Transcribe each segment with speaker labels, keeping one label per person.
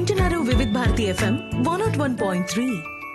Speaker 1: వింటున్నారు Vividh Bharati FM one naught one point three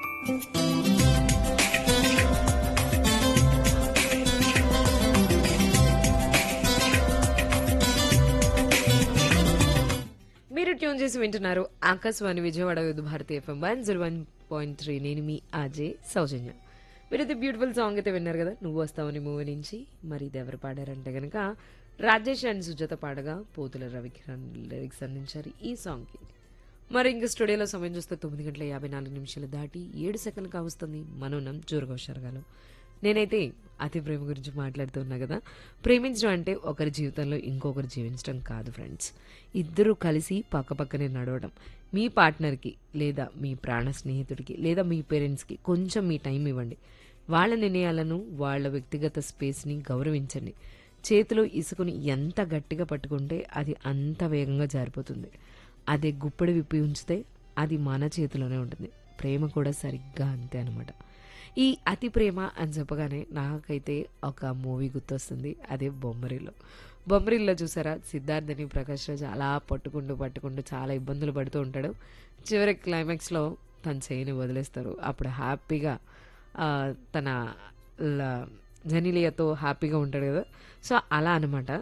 Speaker 2: మీరు tune చేసి వింటున్నారు Akashvani Vijayawada Vividh Bharati FM one zero one point three నేను మీ ఆజే సౌజన్య మీరు అయితే బ్యూటిఫుల్ సాంగ్ అయితే విన్నారు కదా నువ్వు వస్తావని మూవీ నుంచి మరి ఇది ఎవరు పాడారంటే గనక రాజేష్ అండ్ సుజాత పాడగా పోతుల రవికిరణ్ లిరిక్స్ అందించారు ఈ సాంగ్కి మరి ఇంక స్టూడియోలో సమయం చూస్తే తొమ్మిది గంటల యాభై నాలుగు నిమిషాలు దాటి ఏడు సెకండ్లు కావస్తుంది మనోనం జోరుగా షరగాలు నేనైతే అతి ప్రేమ గురించి మాట్లాడుతున్నా కదా ప్రేమించడం అంటే ఒకరి జీవితంలో ఇంకొకరు జీవించడం కాదు ఫ్రెండ్స్ ఇద్దరు కలిసి పక్కపక్కనే నడవడం మీ పార్ట్నర్కి లేదా మీ ప్రాణ స్నేహితుడికి లేదా మీ పేరెంట్స్కి కొంచెం మీ టైం ఇవ్వండి వాళ్ళ నిర్ణయాలను వాళ్ళ వ్యక్తిగత స్పేస్ని గౌరవించండి చేతిలో ఇసుకుని ఎంత గట్టిగా పట్టుకుంటే అది అంత వేగంగా జారిపోతుంది అదే గుప్పడి విప్పి ఉంచితే అది మన చేతిలోనే ఉంటుంది ప్రేమ కూడా సరిగ్గా అంతే అనమాట ఈ అతి ప్రేమ అని చెప్పగానే నాకైతే ఒక మూవీ గుర్తొస్తుంది అదే బొమ్మరిలో బొమ్మరిల్లో చూసారా సిద్ధార్థని ప్రకాష్ రాజ్ అలా పట్టుకుంటూ పట్టుకుంటూ చాలా ఇబ్బందులు పడుతూ ఉంటాడు చివరి క్లైమాక్స్లో తన చేయని వదిలేస్తారు అప్పుడు హ్యాపీగా ఆ, తన ల- జనీలియాతో హ్యాపీగా ఉంటాడు కదా సో అలా అనమాట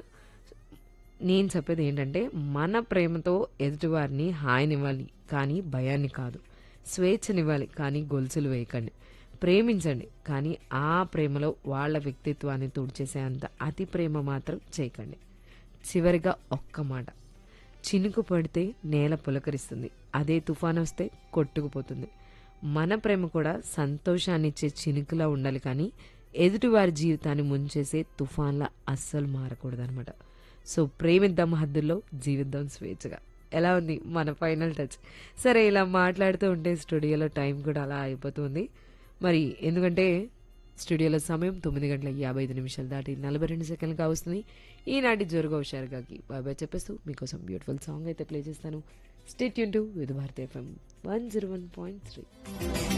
Speaker 2: నేను చెప్పేది ఏంటంటే మన ప్రేమతో ఎదుటివారిని హాయినివ్వాలి కానీ భయాన్ని కాదు స్వేచ్ఛనివ్వాలి కానీ గొలుసులు వేయకండి ప్రేమించండి కానీ ఆ ప్రేమలో వాళ్ళ వ్యక్తిత్వాన్ని తుడిచేసే అంత అతి ప్రేమ మాత్రం చేయకండి చివరిగా ఒక్క మాట చినుకు పడితే నేల పులకరిస్తుంది అదే తుఫాన్ వస్తే కొట్టుకుపోతుంది మన ప్రేమ కూడా సంతోషాన్నిచ్చే చినుకులా ఉండాలి కానీ ఎదుటివారి జీవితాన్ని ముంచేసే తుఫాన్లా అస్సలు మారకూడదనమాట సో ప్రేమిద్దాం హద్దుల్లో జీవిద్దాం స్వేచ్ఛగా ఎలా ఉంది మన ఫైనల్ టచ్ సరే ఇలా మాట్లాడుతూ ఉంటే స్టూడియోలో టైం కూడా అలా అయిపోతుంది మరి ఎందుకంటే స్టూడియోలో సమయం తొమ్మిది గంటల యాభై ఐదు నిమిషాలు దాటి నలభై రెండు సెకండ్లు కావస్తుంది ఈనాటి జోరుగా హుషారుగాకి బాబాయ్ చెప్పేస్తూ మీకోసం బ్యూటిఫుల్ సాంగ్ అయితే ప్లే చేస్తాను స్టేట్ యూన్ to Vividh Bharati FM one zero one point three